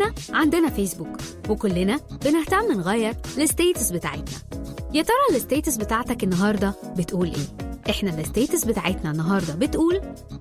كلنا عندنا فيسبوك وكلنا بنهتم نغير الستيتس بتاعتنا يا ترى الستيتس بتاعتك النهارده بتقول ايه احنا الستيتس بتاعتنا النهارده بتقول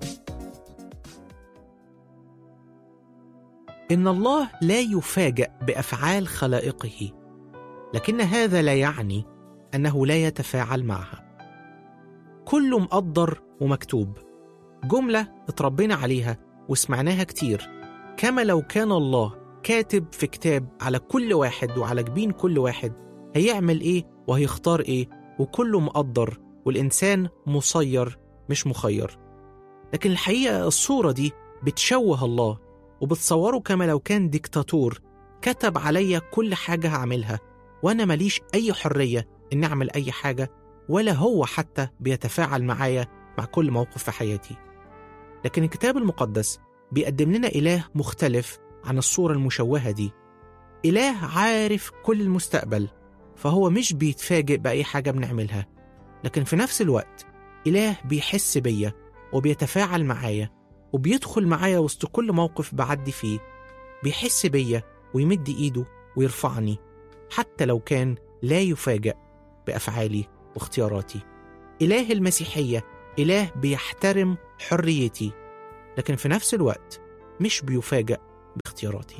إن الله لا يفاجأ بأفعال خلائقه، لكن هذا لا يعني أنه لا يتفاعل معها. كله مقدر ومكتوب، جملة اتربينا عليها وسمعناها كتير، كما لو كان الله كاتب في كتاب على كل واحد وعلى جبين كل واحد هيعمل إيه وهيختار إيه، وكله مقدر والإنسان مسير مش مخير. لكن الحقيقة الصورة دي بتشوه الله وبتصوره كما لو كان ديكتاتور كتب عليا كل حاجة هعملها وأنا ماليش أي حرية إن أعمل أي حاجة ولا هو حتى بيتفاعل معايا مع كل موقف في حياتي لكن الكتاب المقدس بيقدم لنا إله مختلف عن الصورة المشوهة دي إله عارف كل المستقبل فهو مش بيتفاجئ بأي حاجة بنعملها لكن في نفس الوقت إله بيحس بيا وبيتفاعل معايا وبيدخل معايا وسط كل موقف بعدي فيه بيحس بيا ويمد ايده ويرفعني حتى لو كان لا يفاجأ بأفعالي واختياراتي إله المسيحية إله بيحترم حريتي لكن في نفس الوقت مش بيفاجأ باختياراتي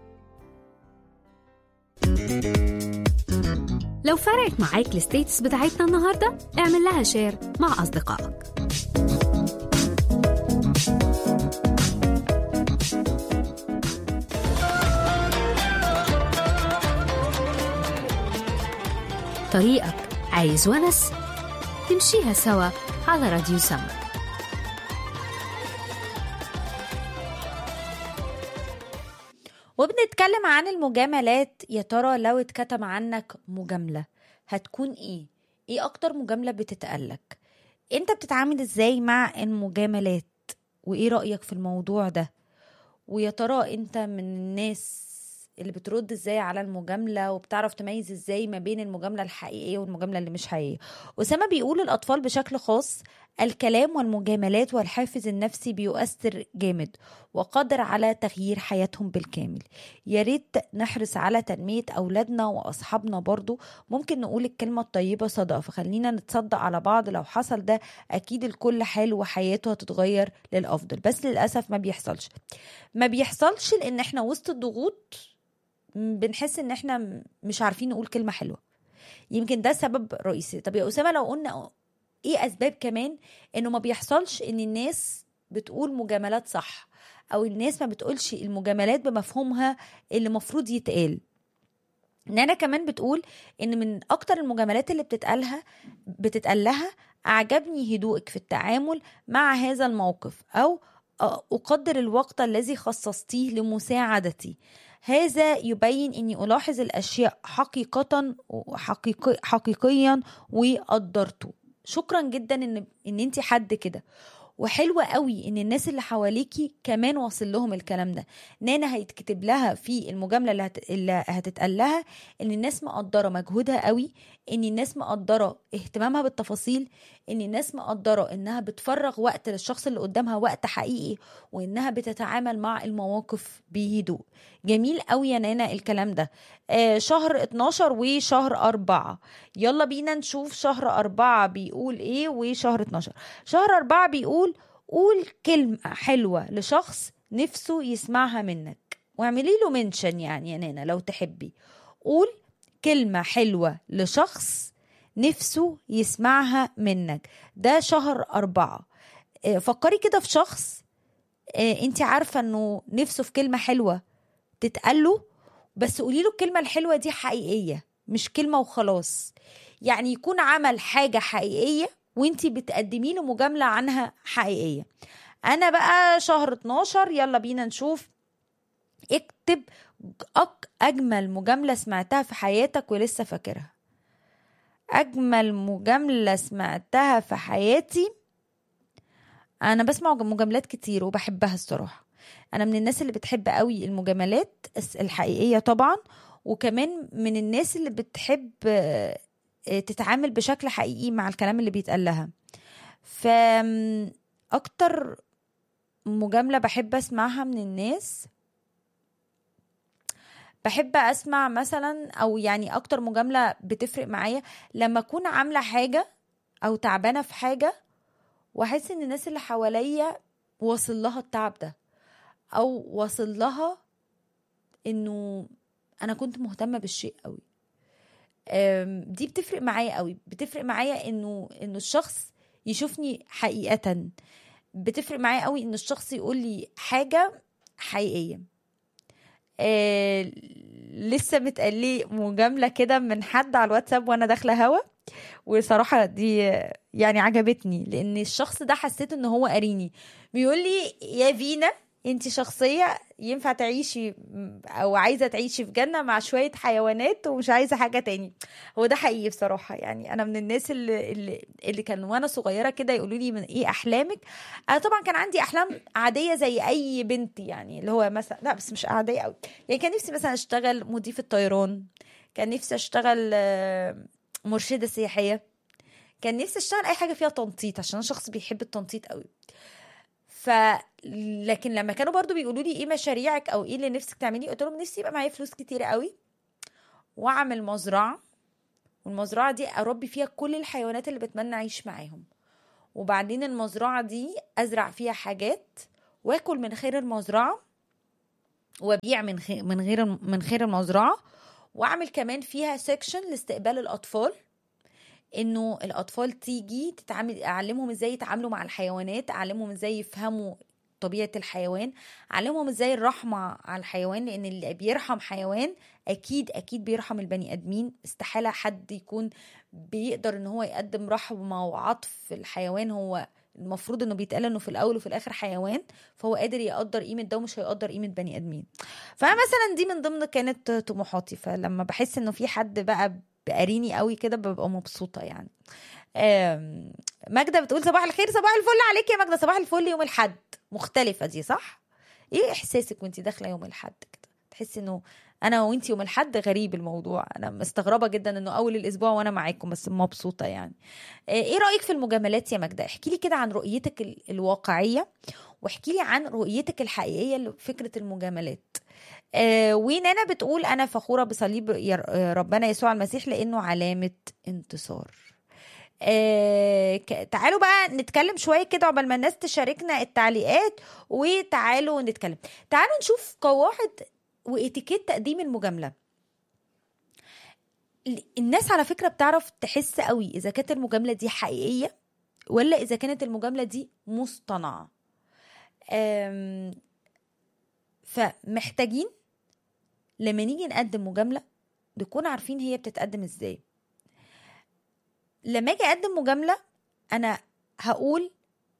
لو فرقت معاك الستيتس بتاعتنا النهارده اعمل لها شير مع أصدقائك طريقك عايز ونس نمشيها سوا على راديو سما وبنتكلم عن المجاملات يا ترى لو اتكتم عنك مجاملة هتكون ايه؟ ايه اكتر مجاملة بتتقالك؟ انت بتتعامل ازاي مع المجاملات؟ وايه رأيك في الموضوع ده؟ ويا ترى انت من الناس اللي بترد ازاي على المجامله وبتعرف تميز ازاي ما بين المجامله الحقيقيه والمجامله اللي مش حقيقيه اسامه بيقول الاطفال بشكل خاص الكلام والمجاملات والحافز النفسي بيؤثر جامد وقادر على تغيير حياتهم بالكامل يا ريت نحرص على تنميه اولادنا واصحابنا برضو ممكن نقول الكلمه الطيبه صدقه فخلينا نتصدق على بعض لو حصل ده اكيد الكل حلو وحياته هتتغير للافضل بس للاسف ما بيحصلش ما بيحصلش لان احنا وسط الضغوط بنحس ان احنا مش عارفين نقول كلمه حلوه يمكن ده سبب رئيسي طب يا اسامه لو قلنا ايه اسباب كمان انه ما بيحصلش ان الناس بتقول مجاملات صح او الناس ما بتقولش المجاملات بمفهومها اللي مفروض يتقال نانا كمان بتقول ان من اكتر المجاملات اللي بتتقالها بتتقالها اعجبني هدوءك في التعامل مع هذا الموقف او اقدر الوقت الذي خصصتيه لمساعدتي هذا يبين اني الاحظ الاشياء حقيقه وحقيقي حقيقيا وقدرته شكرا جدا ان ان انت حد كده وحلوة قوي ان الناس اللي حواليكي كمان واصل لهم الكلام ده نانا هيتكتب لها في المجامله اللي, هت... اللي هتتقال لها ان الناس مقدره مجهودها قوي ان الناس مقدره اهتمامها بالتفاصيل ان الناس مقدره انها بتفرغ وقت للشخص اللي قدامها وقت حقيقي وانها بتتعامل مع المواقف بهدوء جميل قوي يا نانا الكلام ده آه شهر 12 وشهر 4 يلا بينا نشوف شهر 4 بيقول ايه وشهر 12 شهر 4 بيقول قول كلمة حلوة لشخص نفسه يسمعها منك واعملي له منشن يعني يا نانا لو تحبي قول كلمة حلوة لشخص نفسه يسمعها منك ده شهر أربعة فكري كده في شخص انت عارفة انه نفسه في كلمة حلوة تتقاله بس قولي له الكلمة الحلوة دي حقيقية مش كلمة وخلاص يعني يكون عمل حاجة حقيقية وانت بتقدمي له مجاملة عنها حقيقية انا بقى شهر 12 يلا بينا نشوف اكتب أك أجمل مجاملة سمعتها في حياتك ولسه فاكرها أجمل مجاملة سمعتها في حياتي أنا بسمع مجاملات كتير وبحبها الصراحة أنا من الناس اللي بتحب قوي المجاملات الحقيقية طبعا وكمان من الناس اللي بتحب تتعامل بشكل حقيقي مع الكلام اللي بيتقال لها فأكتر مجاملة بحب أسمعها من الناس بحب اسمع مثلا او يعني اكتر مجامله بتفرق معايا لما اكون عامله حاجه او تعبانه في حاجه واحس ان الناس اللي حواليا واصل لها التعب ده او واصل لها انه انا كنت مهتمه بالشيء قوي أم، دي بتفرق معايا قوي بتفرق معايا انه انه الشخص يشوفني حقيقه بتفرق معايا قوي ان الشخص يقول لي حاجه حقيقيه آه لسه متقال لي مجامله كده من حد على الواتساب وانا داخله هوا وصراحه دي يعني عجبتني لان الشخص ده حسيت ان هو قاريني بيقول لي يا فينا انت شخصيه ينفع تعيشي او عايزه تعيشي في جنه مع شويه حيوانات ومش عايزه حاجه تاني هو ده حقيقي بصراحه يعني انا من الناس اللي اللي, اللي كان وانا صغيره كده يقولوا لي من ايه احلامك انا طبعا كان عندي احلام عاديه زي اي بنت يعني اللي هو مثلا لا بس مش عاديه قوي يعني كان نفسي مثلا اشتغل مضيفه طيران كان نفسي اشتغل آه، مرشده سياحيه كان نفسي اشتغل اي حاجه فيها تنطيط عشان انا شخص بيحب التنطيط قوي ف لكن لما كانوا برضو بيقولوا لي ايه مشاريعك او ايه اللي نفسك تعمليه قلت لهم نفسي يبقى معايا فلوس كتير قوي واعمل مزرعه والمزرعه دي اربي فيها كل الحيوانات اللي بتمنى اعيش معاهم وبعدين المزرعه دي ازرع فيها حاجات واكل من خير المزرعه وابيع من خير من غير من خير المزرعه واعمل كمان فيها سيكشن لاستقبال الاطفال انه الاطفال تيجي تتعامل اعلمهم ازاي يتعاملوا مع الحيوانات اعلمهم ازاي يفهموا طبيعه الحيوان اعلمهم ازاي الرحمه على الحيوان لان اللي بيرحم حيوان اكيد اكيد بيرحم البني ادمين استحاله حد يكون بيقدر ان هو يقدم رحمه وعطف في الحيوان هو المفروض انه بيتقال انه في الاول وفي الاخر حيوان فهو قادر يقدر قيمه ده ومش هيقدر قيمه بني ادمين فمثلا دي من ضمن كانت طموحاتي فلما بحس انه في حد بقى بقاريني قوي كده ببقى مبسوطه يعني آم، ماجده بتقول صباح الخير صباح الفل عليك يا ماجده صباح الفل يوم الحد مختلفه دي صح ايه احساسك وانت داخله يوم الحد كده تحسي انه انا وانت يوم الحد غريب الموضوع انا مستغربه جدا انه اول الاسبوع وانا معاكم بس مبسوطه يعني آه، ايه رايك في المجاملات يا ماجده احكي لي كده عن رؤيتك ال- الواقعيه واحكي لي عن رؤيتك الحقيقيه لفكره المجاملات آه، ونانا بتقول انا فخوره بصليب يا- آه، ربنا يسوع المسيح لانه علامه انتصار آه، ك- تعالوا بقى نتكلم شويه كده عقبال ما الناس تشاركنا التعليقات وتعالوا نتكلم تعالوا نشوف قواعد واتيكيت تقديم المجامله ال- الناس على فكره بتعرف تحس قوي اذا كانت المجامله دي حقيقيه ولا اذا كانت المجامله دي مصطنعه آم، فمحتاجين لما نيجي نقدم مجامله نكون عارفين هي بتتقدم ازاي لما اجي اقدم مجامله انا هقول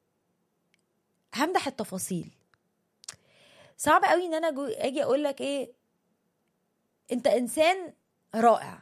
همدح التفاصيل صعب قوي ان انا جو- اجي اقول لك ايه انت انسان رائع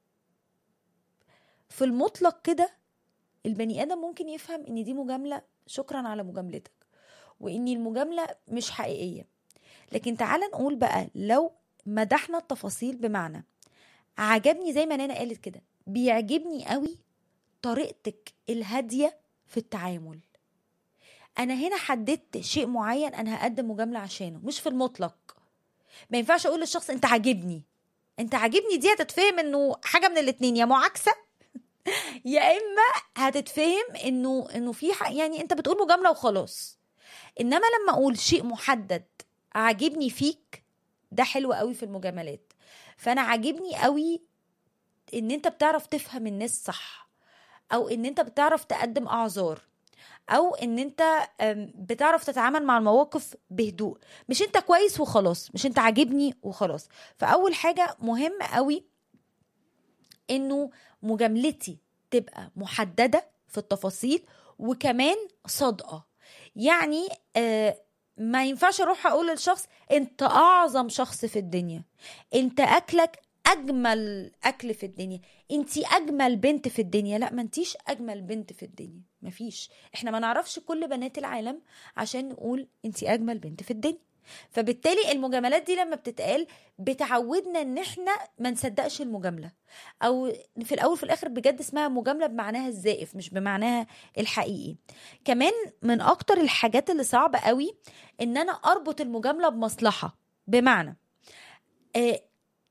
في المطلق كده البني ادم ممكن يفهم ان دي مجامله شكرا على مجاملتك وان المجامله مش حقيقيه لكن تعال نقول بقى لو مدحنا التفاصيل بمعنى عجبني زي ما نانا قالت كده بيعجبني قوي طريقتك الهاديه في التعامل انا هنا حددت شيء معين انا هقدم مجامله عشانه مش في المطلق ما ينفعش اقول للشخص انت عاجبني انت عاجبني دي هتتفهم انه حاجه من الاتنين يا معاكسه يا اما هتتفهم انه انه في ح- يعني انت بتقول مجامله وخلاص انما لما اقول شيء محدد عاجبني فيك ده حلو قوي في المجاملات فانا عاجبني قوي ان انت بتعرف تفهم الناس صح او ان انت بتعرف تقدم اعذار او ان انت أم، بتعرف تتعامل مع المواقف بهدوء مش انت كويس وخلاص مش انت عاجبني وخلاص فاول حاجه مهم قوي انه مجاملتي تبقى محدده في التفاصيل وكمان صادقه يعني آه ما ينفعش اروح اقول للشخص انت اعظم شخص في الدنيا انت اكلك اجمل اكل في الدنيا انت اجمل بنت في الدنيا لا ما انتيش اجمل بنت في الدنيا مفيش احنا ما نعرفش كل بنات العالم عشان نقول انت اجمل بنت في الدنيا فبالتالي المجاملات دي لما بتتقال بتعودنا ان احنا ما نصدقش المجامله او في الاول في الاخر بجد اسمها مجامله بمعناها الزائف مش بمعناها الحقيقي كمان من اكتر الحاجات اللي صعبه قوي ان انا اربط المجامله بمصلحه بمعنى آه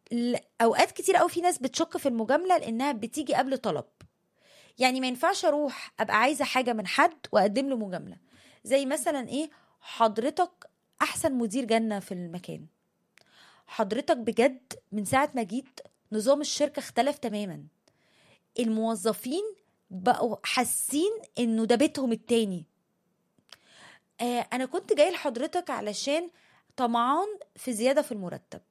ل- اوقات كتير قوي في ناس بتشك في المجامله لانها بتيجي قبل طلب يعني ما ينفعش اروح ابقى عايزه حاجه من حد واقدم له مجامله زي مثلا ايه حضرتك احسن مدير جنه في المكان حضرتك بجد من ساعه ما جيت نظام الشركه اختلف تماما الموظفين بقوا حاسين انه ده بيتهم التاني آه انا كنت جاي لحضرتك علشان طمعان في زياده في المرتب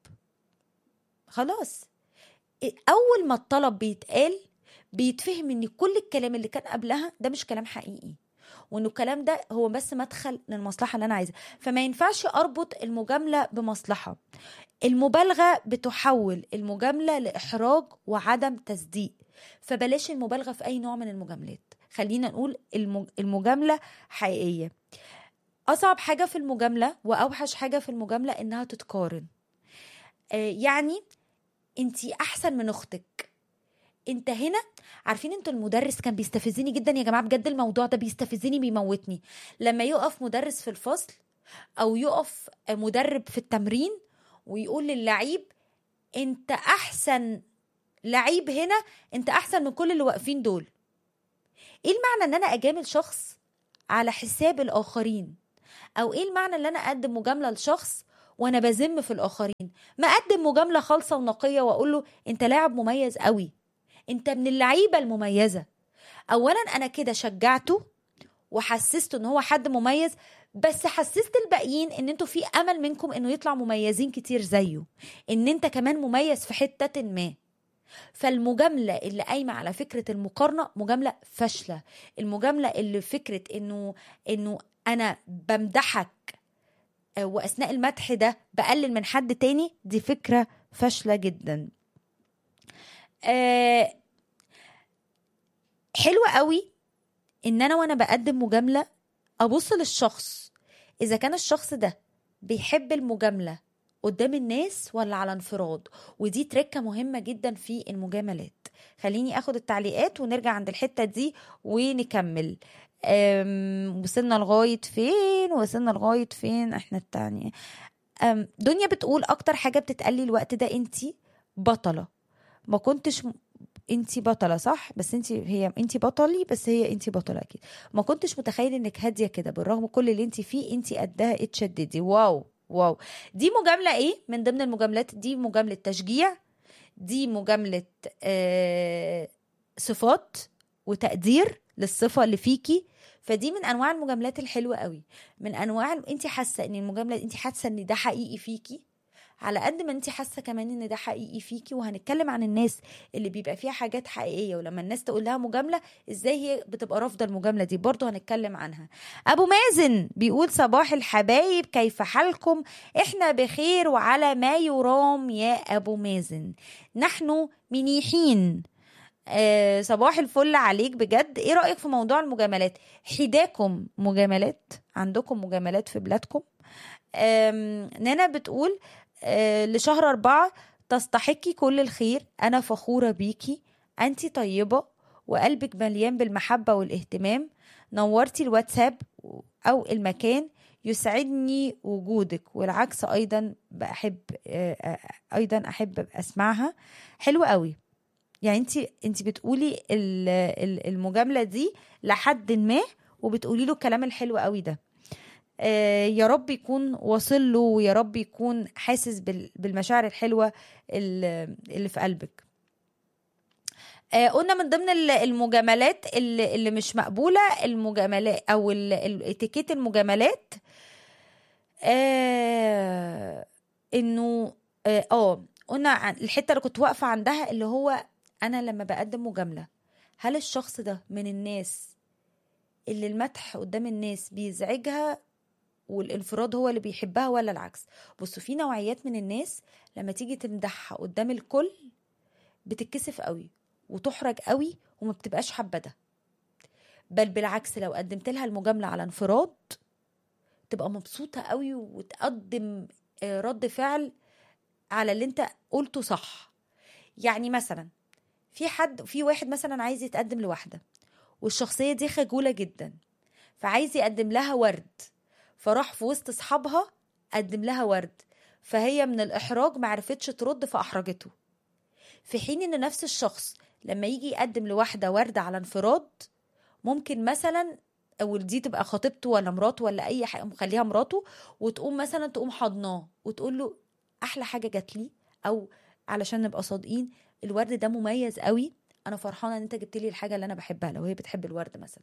خلاص اول ما الطلب بيتقال بيتفهم ان كل الكلام اللي كان قبلها ده مش كلام حقيقي وانه الكلام ده هو بس مدخل للمصلحه اللي انا عايزها فما ينفعش اربط المجامله بمصلحه المبالغه بتحول المجامله لاحراج وعدم تصديق فبلاش المبالغه في اي نوع من المجاملات خلينا نقول المج- المجامله حقيقيه اصعب حاجه في المجامله واوحش حاجه في المجامله انها تتقارن آه، يعني انتي احسن من اختك انت هنا عارفين انتوا المدرس كان بيستفزني جدا يا جماعه بجد الموضوع ده بيستفزني بيموتني لما يقف مدرس في الفصل او يقف مدرب في التمرين ويقول للعيب انت احسن لعيب هنا انت احسن من كل اللي واقفين دول ايه المعنى ان انا اجامل شخص على حساب الاخرين او ايه المعنى ان انا اقدم مجامله لشخص وانا بذم في الاخرين ما اقدم مجامله خالصه ونقيه واقول له انت لاعب مميز قوي انت من اللعيبه المميزه اولا انا كده شجعته وحسسته ان هو حد مميز بس حسست الباقيين ان انتوا في امل منكم انه يطلع مميزين كتير زيه ان انت كمان مميز في حته ما فالمجامله اللي قايمه على فكره المقارنه مجامله فاشله المجامله اللي فكره انه انه انا بمدحك آه، واثناء المدح ده بقلل من حد تاني دي فكره فاشله جدا آه حلوة قوي ان انا وانا بقدم مجاملة ابص للشخص اذا كان الشخص ده بيحب المجاملة قدام الناس ولا على انفراد ودي تركة مهمة جدا في المجاملات خليني اخد التعليقات ونرجع عند الحتة دي ونكمل أم، وصلنا لغاية فين وصلنا لغاية فين احنا التانية أم، دنيا بتقول اكتر حاجة بتتقلي الوقت ده انتي بطلة ما كنتش م- انتي بطلة صح بس انتي هي انتي بطلي بس هي انتي بطلة اكيد ما كنتش متخيل انك هادية كده بالرغم كل اللي انتي فيه انتي قدها اتشددي واو واو دي مجاملة ايه من ضمن المجاملات دي مجاملة تشجيع دي مجاملة آه صفات وتقدير للصفة اللي فيكي فدي من انواع المجاملات الحلوة قوي من انواع انت حاسة ان المجاملة انت حاسة ان ده حقيقي فيكي على قد ما انت حاسه كمان ان ده حقيقي فيكي وهنتكلم عن الناس اللي بيبقى فيها حاجات حقيقيه ولما الناس تقول لها مجامله ازاي هي بتبقى رافضه المجامله دي برضه هنتكلم عنها ابو مازن بيقول صباح الحبايب كيف حالكم احنا بخير وعلى ما يرام يا ابو مازن نحن منيحين آه صباح الفل عليك بجد ايه رايك في موضوع المجاملات حداكم مجاملات عندكم مجاملات في بلادكم آم، نانا بتقول آه، لشهر أربعة تستحقي كل الخير أنا فخورة بيكي أنتي طيبة وقلبك مليان بالمحبة والاهتمام نورتي الواتساب أو المكان يسعدني وجودك والعكس أيضا بحب آه، آه، أيضا أحب أسمعها حلوة قوي يعني انت انت بتقولي ال- ال- المجامله دي لحد ما وبتقولي له الكلام الحلو قوي ده آه، يا رب يكون واصل له ويا رب يكون حاسس بال- بالمشاعر الحلوه ال- اللي في قلبك آه، قلنا من ضمن ال- المجاملات اللي, اللي مش مقبوله المجاملات او ال- الاتيكيت المجاملات آه انه اه آه، قلنا عن الحته اللي كنت واقفه عندها اللي هو انا لما بقدم مجامله هل الشخص ده من الناس اللي المدح قدام الناس بيزعجها والانفراد هو اللي بيحبها ولا العكس بصوا في نوعيات من الناس لما تيجي تمدحها قدام الكل بتتكسف قوي وتحرج قوي وما بتبقاش حابه ده بل بالعكس لو قدمت لها المجامله على انفراد تبقى مبسوطه قوي وتقدم آه، رد فعل على اللي انت قلته صح يعني مثلا في حد في واحد مثلا عايز يتقدم لواحده والشخصيه دي خجوله جدا فعايز يقدم لها ورد فراح في وسط اصحابها قدم لها ورد فهي من الاحراج ما عرفتش ترد فاحرجته في حين ان نفس الشخص لما يجي يقدم لواحده ورده على انفراد ممكن مثلا او دي تبقى خطيبته ولا مراته ولا اي حاجه مخليها مراته وتقوم مثلا تقوم حضناه وتقول له احلى حاجه جات لي او علشان نبقى صادقين الورد ده مميز قوي انا فرحانه ان انت جبت لي الحاجه اللي انا بحبها لو هي بتحب الورد مثلا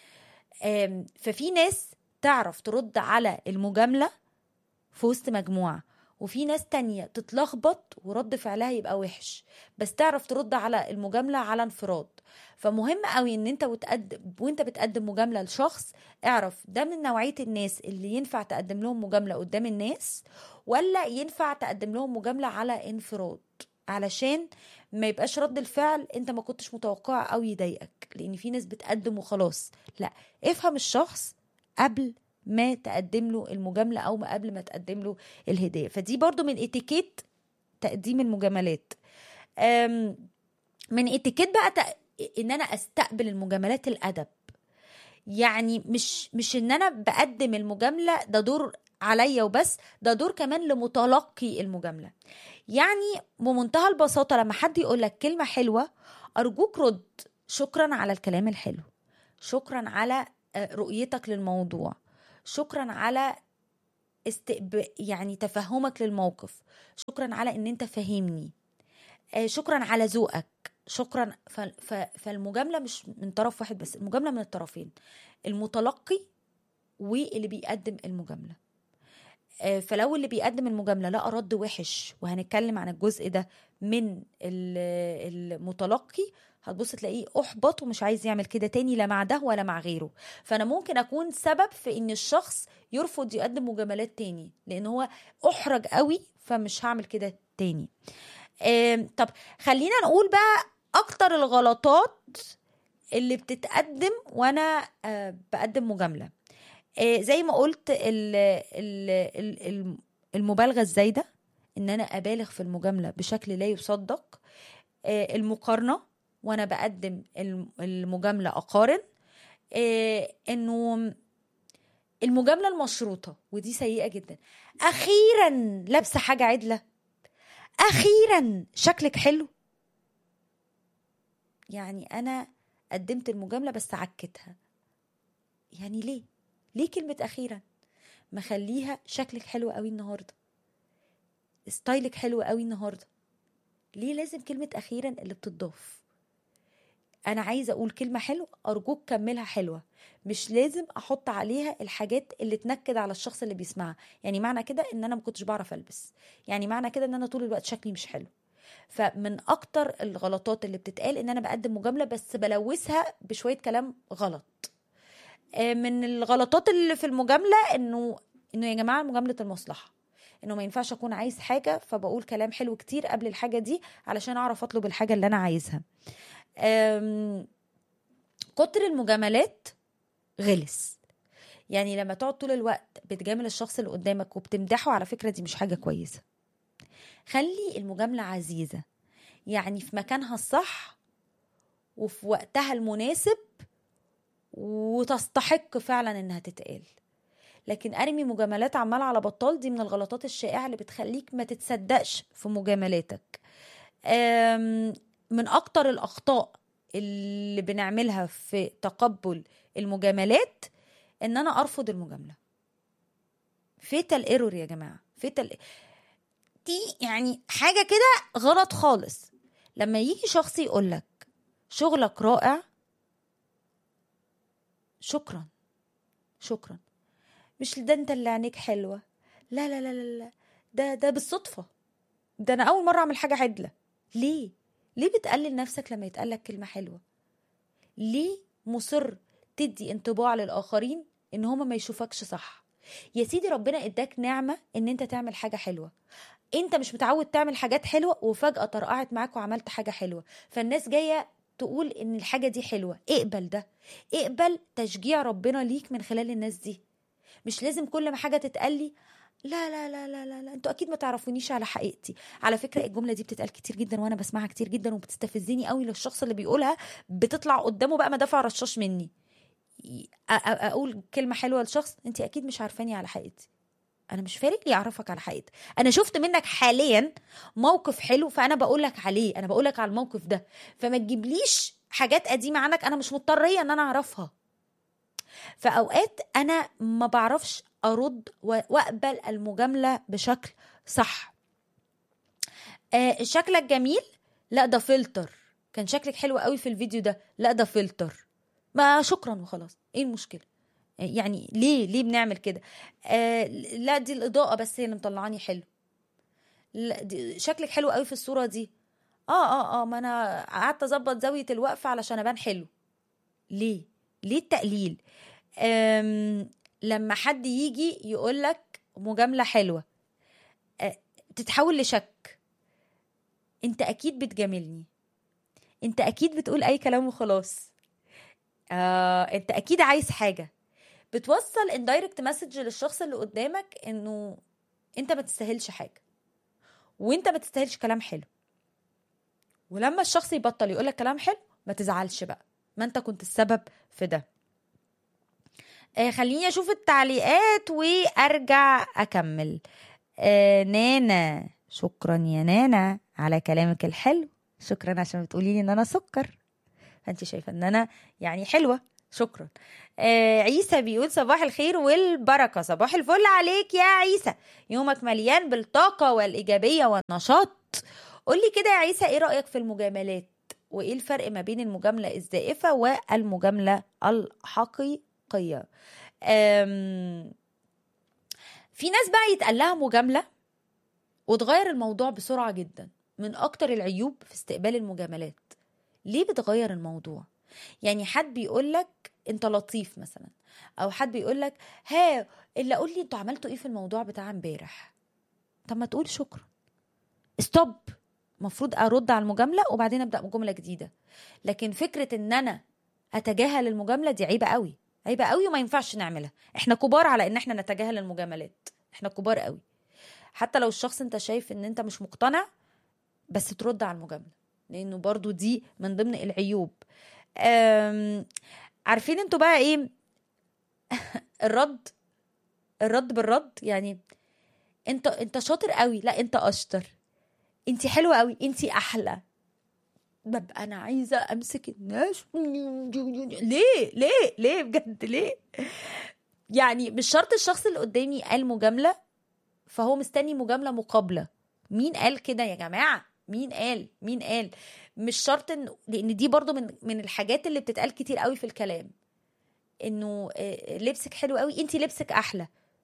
آم، ففي ناس تعرف ترد على المجامله في وسط مجموعه وفي ناس تانية تتلخبط ورد فعلها يبقى وحش بس تعرف ترد على المجاملة على انفراد فمهم قوي ان انت وتقدم وانت بتقدم مجاملة لشخص اعرف ده من نوعية الناس اللي ينفع تقدم لهم مجاملة قدام الناس ولا ينفع تقدم لهم مجاملة على انفراد علشان ما يبقاش رد الفعل انت ما كنتش متوقع او يضايقك لان في ناس بتقدم وخلاص لا افهم الشخص قبل ما تقدم له المجاملة او ما قبل ما تقدم له الهدية فدي برضو من اتيكيت تقديم المجاملات أم، من اتيكيت بقى تق... ان انا استقبل المجاملات الادب يعني مش مش ان انا بقدم المجامله ده دور عليا وبس ده دور كمان لمتلقي المجامله يعني بمنتهى البساطه لما حد يقول لك كلمه حلوه ارجوك رد شكرا على الكلام الحلو شكرا على آه، رؤيتك للموضوع شكرا على استقب... يعني تفهمك للموقف شكرا على ان انت فاهمني آه، شكرا على ذوقك شكرا ف... ف... فالمجامله مش من طرف واحد بس المجامله من الطرفين المتلقي واللي بيقدم المجامله آه، فلو اللي بيقدم المجامله لقى رد وحش وهنتكلم عن الجزء ده من ال- المتلقي هتبص تلاقيه احبط ومش عايز يعمل كده تاني لا مع ده ولا مع غيره فانا ممكن اكون سبب في ان الشخص يرفض يقدم مجاملات تاني لان هو احرج قوي فمش هعمل كده تاني آم، طب خلينا نقول بقى اكتر الغلطات اللي بتتقدم وانا آه، بقدم مجامله آه، زي ما قلت ال ال ال ال- المبالغه الزايده ان انا ابالغ في المجامله بشكل لا يصدق آه، المقارنه وانا بقدم الم- المجامله اقارن آه، انه المجامله المشروطه ودي سيئه جدا اخيرا لابسه حاجه عدله اخيرا شكلك حلو يعني انا قدمت المجامله بس عكتها يعني ليه ليه كلمه اخيرا مخليها شكلك حلو قوي النهارده ستايلك حلو قوي النهارده ليه لازم كلمه اخيرا اللي بتضاف انا عايزه اقول كلمه حلوه ارجوك كملها حلوه مش لازم احط عليها الحاجات اللي تنكد على الشخص اللي بيسمعها يعني معنى كده ان انا ما كنتش بعرف البس يعني معنى كده ان انا طول الوقت شكلي مش حلو فمن اكتر الغلطات اللي بتتقال ان انا بقدم مجامله بس بلوثها بشويه كلام غلط آه، من الغلطات اللي في المجامله انه انه يا جماعه مجامله المصلحه انه ما ينفعش اكون عايز حاجه فبقول كلام حلو كتير قبل الحاجه دي علشان اعرف اطلب الحاجه اللي انا عايزها آم، كتر المجاملات غلس يعني لما تقعد طول الوقت بتجامل الشخص اللي قدامك وبتمدحه على فكره دي مش حاجه كويسه خلي المجامله عزيزه يعني في مكانها الصح وفي وقتها المناسب وتستحق فعلا انها تتقال لكن ارمي مجاملات عمال على بطال دي من الغلطات الشائعه اللي بتخليك ما تتصدقش في مجاملاتك أم، من اكتر الاخطاء اللي بنعملها في تقبل المجاملات ان انا ارفض المجامله فيتال ايرور يا جماعه فيتال دي يعني حاجه كده غلط خالص لما يجي شخص يقول لك شغلك رائع شكرا شكرا مش ده انت اللي عينيك حلوه لا لا لا لا لا ده ده بالصدفه ده انا اول مره اعمل حاجه عدله ليه ليه بتقلل نفسك لما يتقالك كلمه حلوه ليه مصر تدي انطباع للاخرين ان هما ما يشوفكش صح يا سيدي ربنا اداك نعمه ان انت تعمل حاجه حلوه انت مش متعود تعمل حاجات حلوه وفجاه طرقعت معاك وعملت حاجه حلوه فالناس جايه تقول ان الحاجه دي حلوه اقبل ده اقبل تشجيع ربنا ليك من خلال الناس دي مش لازم كل ما حاجه تتقال لي لا لا لا لا لا, لا. انتوا اكيد ما تعرفونيش على حقيقتي على فكره الجمله دي بتتقال كتير جدا وانا بسمعها كتير جدا وبتستفزني قوي للشخص اللي بيقولها بتطلع قدامه بقى مدافع رشاش مني ي- أ- أ- اقول كلمه حلوه لشخص انت اكيد مش عارفاني على حقيقتي انا مش فارق لي اعرفك على حقيقتك انا شفت منك حاليا موقف حلو فانا بقول لك عليه انا بقول لك على الموقف ده فما تجيبليش حاجات قديمه عنك انا مش مضطريه ان انا اعرفها فاوقات انا ما بعرفش ارد و- واقبل المجامله بشكل صح آه شكلك جميل لا ده فلتر كان شكلك حلو قوي في الفيديو ده لا ده فلتر ما شكرا وخلاص ايه المشكله يعني ليه ليه بنعمل كده آه لا دي الاضاءه بس هي اللي مطلعاني حلو لا دي شكلك حلو قوي في الصوره دي اه اه اه ما انا قعدت اظبط زاويه الوقفه علشان ابان حلو ليه ليه التقليل أم لما حد يجي يقول لك مجامله حلوه أه تتحول لشك انت اكيد بتجاملني انت اكيد بتقول اي كلام وخلاص آه، انت اكيد عايز حاجه بتوصل اندايركت مسج للشخص اللي قدامك انه انت ما تستاهلش حاجه وانت ما تستاهلش كلام حلو ولما الشخص يبطل يقول لك كلام حلو ما تزعلش بقى ما انت كنت السبب في ده آه خليني اشوف التعليقات وارجع اكمل آه نانا شكرا يا نانا على كلامك الحلو شكرا عشان بتقولي لي ان انا سكر فانت شايفه ان انا يعني حلوه شكرا آه عيسى بيقول صباح الخير والبركه صباح الفل عليك يا عيسى يومك مليان بالطاقه والايجابيه والنشاط قولي كده يا عيسى ايه رايك في المجاملات وايه الفرق ما بين المجامله الزائفه والمجامله الحقيقيه أم... في ناس بقى يتقال لها مجامله وتغير الموضوع بسرعه جدا من اكتر العيوب في استقبال المجاملات ليه بتغير الموضوع يعني حد بيقول لك انت لطيف مثلا او حد بيقول لك ها اللي قول لي انتوا عملتوا ايه في الموضوع بتاع امبارح طب ما تقول شكرا ستوب المفروض ارد على المجامله وبعدين ابدا بجمله جديده لكن فكره ان انا اتجاهل المجامله دي عيبه قوي عيبه قوي وما ينفعش نعملها احنا كبار على ان احنا نتجاهل المجاملات احنا كبار قوي حتى لو الشخص انت شايف ان انت مش مقتنع بس ترد على المجامله لانه برضو دي من ضمن العيوب أم، عارفين انتوا بقى ايه الرد الرد بالرد يعني انت انت شاطر قوي لا انت اشطر انت حلوه قوي انت احلى ببقى انا عايزه امسك الناس ليه ليه ليه بجد ليه يعني مش شرط الشخص اللي قدامي قال مجامله فهو مستني مجامله مقابله مين قال كده يا جماعه مين قال مين قال مش شرط ان لان دي برضو من من الحاجات اللي بتتقال كتير قوي في الكلام انه آه، لبسك حلو قوي انت لبسك احلى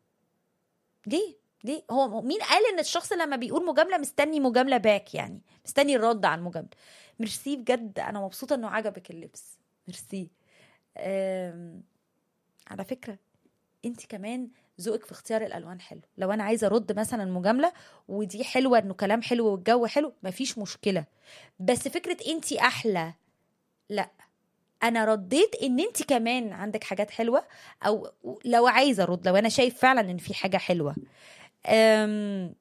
ليه ليه هو مين قال ان الشخص لما بيقول مجامله مستني مجامله باك يعني مستني الرد على المجامله ميرسي بجد انا مبسوطه انه عجبك اللبس ميرسي أم... على فكره انت كمان ذوقك في اختيار الالوان حلو لو انا عايزه ارد مثلا مجامله ودي حلوه انه كلام حلو والجو حلو مفيش مشكله بس فكره انت احلى لا انا رديت ان انت كمان عندك حاجات حلوه او لو عايزه ارد لو انا شايف فعلا ان في حاجه حلوه أم...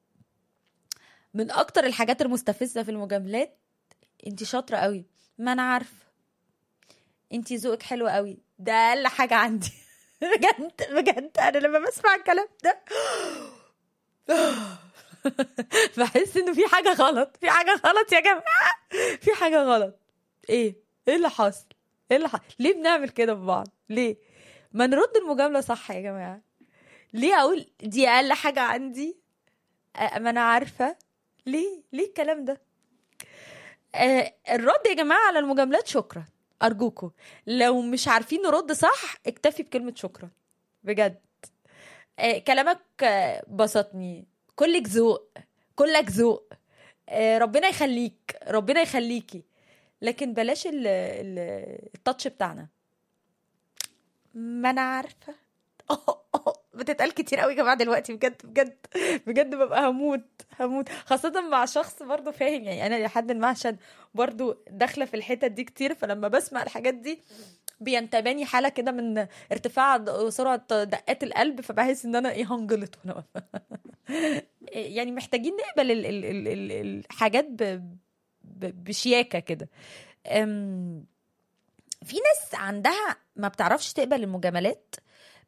من اكتر الحاجات المستفزه في المجاملات انت شاطره قوي ما انا عارفه انت ذوقك حلو قوي ده اقل حاجه عندي بجد بجد انا لما بسمع الكلام ده بحس انه في حاجه غلط في حاجه غلط يا جماعه في حاجه غلط ايه ايه اللي حصل ايه اللي حصل ليه بنعمل كده في بعض ليه ما نرد المجامله صح يا جماعه ليه اقول دي اقل حاجه عندي أ- ما انا عارفه ليه ليه الكلام ده آه الرد يا جماعه على المجاملات شكرا ارجوكم لو مش عارفين نرد صح اكتفي بكلمه شكرا بجد آه كلامك آه، بسطني كلك ذوق كلك ذوق آه ربنا يخليك ربنا يخليكي لكن بلاش ال- ال- التاتش بتاعنا ما انا عارفه بتتقال كتير قوي يا جماعه دلوقتي بجد بجد بجد ببقى هموت هموت خاصة مع شخص برضه فاهم يعني انا لحد ما عشان برضه داخلة في الحتت دي كتير فلما بسمع الحاجات دي بينتابني حالة كده من ارتفاع د- سرعة دقات القلب فبحس ان انا ايه هنجلط وانا واقفة. يعني محتاجين نقبل ال ال ال ال الحاجات ب ب بشياكة كده أم، في ناس عندها ما بتعرفش تقبل المجاملات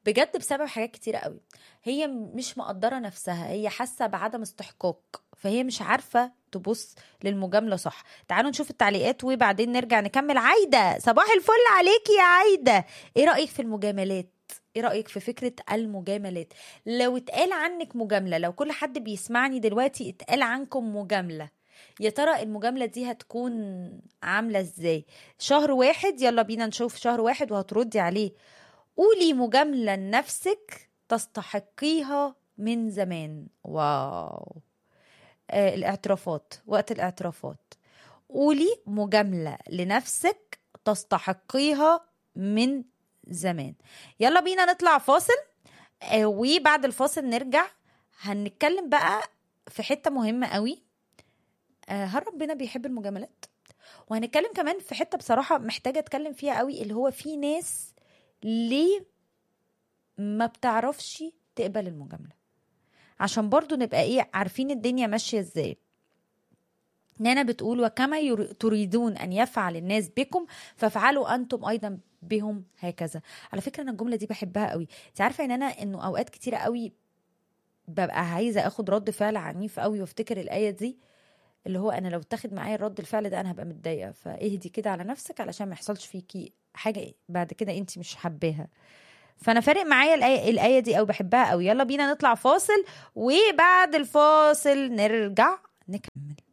بجد بسبب حاجات كتيرة قوي هي مش مقدرة نفسها هي حاسة بعدم استحقاق فهي مش عارفة تبص للمجاملة صح تعالوا نشوف التعليقات وبعدين نرجع نكمل عايدة صباح الفل عليكي يا عايدة ايه رأيك في المجاملات ايه رأيك في فكرة المجاملات لو اتقال عنك مجاملة لو كل حد بيسمعني دلوقتي اتقال عنكم مجاملة يا ترى المجاملة دي هتكون عاملة ازاي شهر واحد يلا بينا نشوف شهر واحد وهتردي عليه قولي مجاملة لنفسك تستحقيها من زمان واو آه الاعترافات وقت الاعترافات قولي مجاملة لنفسك تستحقيها من زمان يلا بينا نطلع فاصل آه وبعد الفاصل نرجع هنتكلم بقى في حتة مهمة قوي آه هل ربنا بيحب المجاملات وهنتكلم كمان في حتة بصراحة محتاجة اتكلم فيها قوي اللي هو في ناس ليه ما بتعرفش تقبل المجاملة عشان برضو نبقى ايه عارفين الدنيا ماشية ازاي نانا بتقول وكما ير- تريدون ان يفعل الناس بكم فافعلوا انتم ايضا بهم هكذا على فكره انا الجمله دي بحبها قوي انت عارفه ان انا انه اوقات كتيره قوي ببقى عايزه اخد رد فعل عنيف قوي وافتكر الايه دي اللي هو انا لو اتاخد معايا الرد الفعل ده انا هبقى متضايقه فاهدي كده على نفسك علشان ما يحصلش فيكي حاجه بعد كده انت مش حباها فانا فارق معايا الايه الايه دي او بحبها قوي يلا بينا نطلع فاصل وبعد الفاصل نرجع نكمل